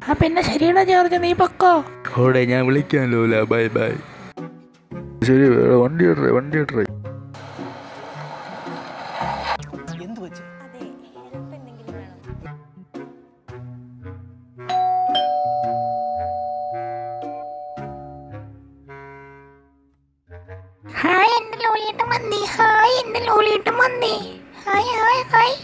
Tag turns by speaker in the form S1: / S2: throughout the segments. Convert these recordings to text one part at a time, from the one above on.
S1: ആ പിന്നെ ശരിയടാ ജോർജ് നീ പൊക്കോ
S2: ഓടെ ഞാൻ വിളിക്കാൻ ലോല ബൈ ബൈ ശരി വണ്ടി ഇടറേ വണ്ടി ഇടറേ
S3: എന്ത് വെച്ച്
S4: അതെ ഹെൽപ്പ് എന്തെങ്കിലും വേണം
S1: ഹായ് എന്റെ ലോലിയേട്ടൻ വന്നി ഹായ് എന്റെ ലോലിയേട്ടൻ വന്നി ഹായ് ഹായ് ഹായ്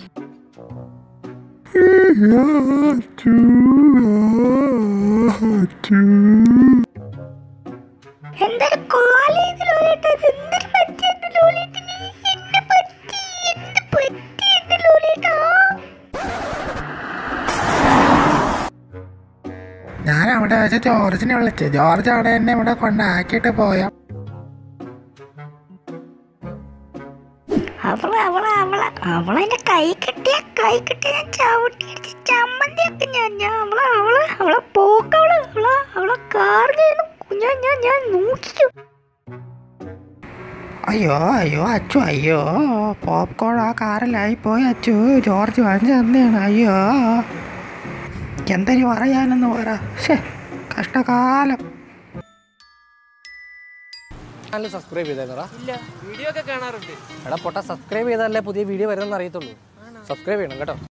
S1: എന്തൊരു കോലേജ് ലോലിയേട്ടൻ എന്തൊരു പറ്റി എന്റെ ലോലിയേട്ടന് എന്നെ പറ്റി എന്നെ പറ്റി എന്റെ ലോലിയേട്ടാ ഞാൻ അവിടെ വെച്ച് ജോർജിനെ വിളിച്ചു ജോർജ് അവിടെ എന്നെ ഇവിടെ കൊണ്ടാക്കിയിട്ട് പോയ അവള് അവള് അവള് അവളെന്റെ കൈ കിട്ടിയ കൈ കിട്ടിയ ഞാൻ ചവിട്ടി അടിച്ച് ചമ്മന്തിയൊക്കെ ഞാൻ ഞാൻ അവള് അവള് അവളെ പോക്കവള് അവളെ അവളെ കാർ ഞാൻ ഞാൻ ഞാൻ നോക്കിച്ചു അയ്യോ അയ്യോ അച്ചു അയ്യോ പോപ്കോൺ ആ കാറിലായി പോയി അച്ചു ജോർജ് വാങ്ങിച്ചു തന്നെയാണ് അയ്യോ എന്തിനു പറയാനെന്ന് പറ ശേ കഷ്ടകാലം
S3: ചാനൽ സബ്സ്ക്രൈബ് ചെയ്തേന്നടാ
S5: ഇല്ല വീഡിയോ ഒക്കെ കാണാറുണ്ട്
S3: എടാ പൊട്ട സബ്സ്ക്രൈബ് ചെയ്താലേ പുതിയ വീഡിയോ വരുമെന്ന് അറിയത്തുള്ളൂ സബ്സ്ക്രൈബ് ചെയ്യണം കേട്ടോ